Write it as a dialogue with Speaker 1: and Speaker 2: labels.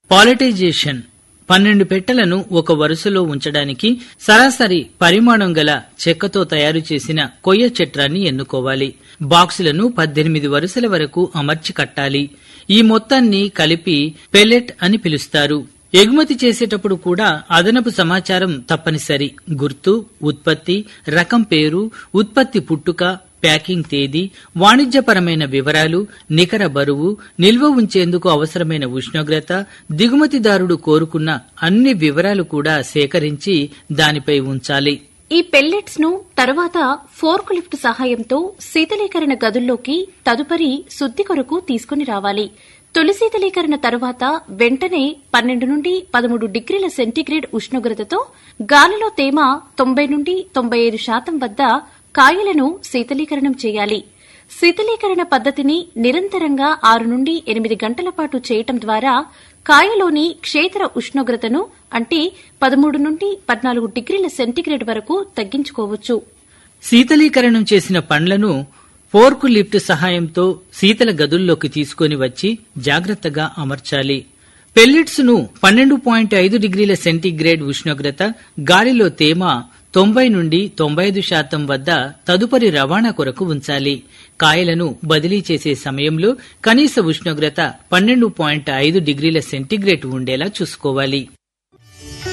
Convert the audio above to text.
Speaker 1: పాలిటైజేషన్ పన్నెండు పెట్టెలను ఒక వరుసలో ఉంచడానికి సరాసరి పరిమాణం గల చెక్కతో తయారు చేసిన కొయ్య చట్రాన్ని ఎన్నుకోవాలి బాక్సులను పద్దెనిమిది వరుసల వరకు అమర్చి కట్టాలి ఈ మొత్తాన్ని కలిపి పెల్లెట్ అని పిలుస్తారు ఎగుమతి చేసేటప్పుడు కూడా అదనపు సమాచారం తప్పనిసరి గుర్తు ఉత్పత్తి రకం పేరు ఉత్పత్తి పుట్టుక ప్యాకింగ్ తేదీ వాణిజ్యపరమైన వివరాలు నికర బరువు నిల్వ ఉంచేందుకు అవసరమైన ఉష్ణోగ్రత దిగుమతిదారుడు కోరుకున్న అన్ని వివరాలు కూడా సేకరించి దానిపై ఉంచాలి
Speaker 2: ఈ పెల్లెట్స్ ను తర్వాత ఫోర్క్ లిఫ్ట్ సహాయంతో శీతలీకరణ గదుల్లోకి తదుపరి శుద్ధి కొరకు తీసుకుని రావాలి తొలి శీతలీకరణ తరువాత వెంటనే పన్నెండు నుండి పదమూడు డిగ్రీల సెంటీగ్రేడ్ ఉష్ణోగ్రతతో గాలిలో తేమ తొంభై నుండి తొంభై ఐదు శాతం వద్ద కాయలను శీతలీకరణం చేయాలి శీతలీకరణ పద్ధతిని నిరంతరంగా ఆరు నుండి ఎనిమిది గంటల పాటు చేయటం ద్వారా కాయలోని క్షేత్ర ఉష్ణోగ్రతను అంటే పదమూడు నుండి పద్నాలుగు డిగ్రీల సెంటీగ్రేడ్ వరకు తగ్గించుకోవచ్చు
Speaker 1: శీతలీకరణం చేసిన పండ్లను ఫోర్కు లిఫ్ట్ సహాయంతో శీతల గదుల్లోకి తీసుకొని వచ్చి జాగ్రత్తగా అమర్చాలి పెల్లెట్స్ ను పన్నెండు పాయింట్ ఐదు డిగ్రీల సెంటీగ్రేడ్ ఉష్ణోగ్రత గాలిలో తేమ తొంభై నుండి తొంభై ఐదు శాతం వద్ద తదుపరి రవాణా కొరకు ఉంచాలి కాయలను బదిలీ చేసే సమయంలో కనీస ఉష్ణోగ్రత పన్నెండు పాయింట్ ఐదు డిగ్రీల సెంటీగ్రేడ్ ఉండేలా చూసుకోవాలి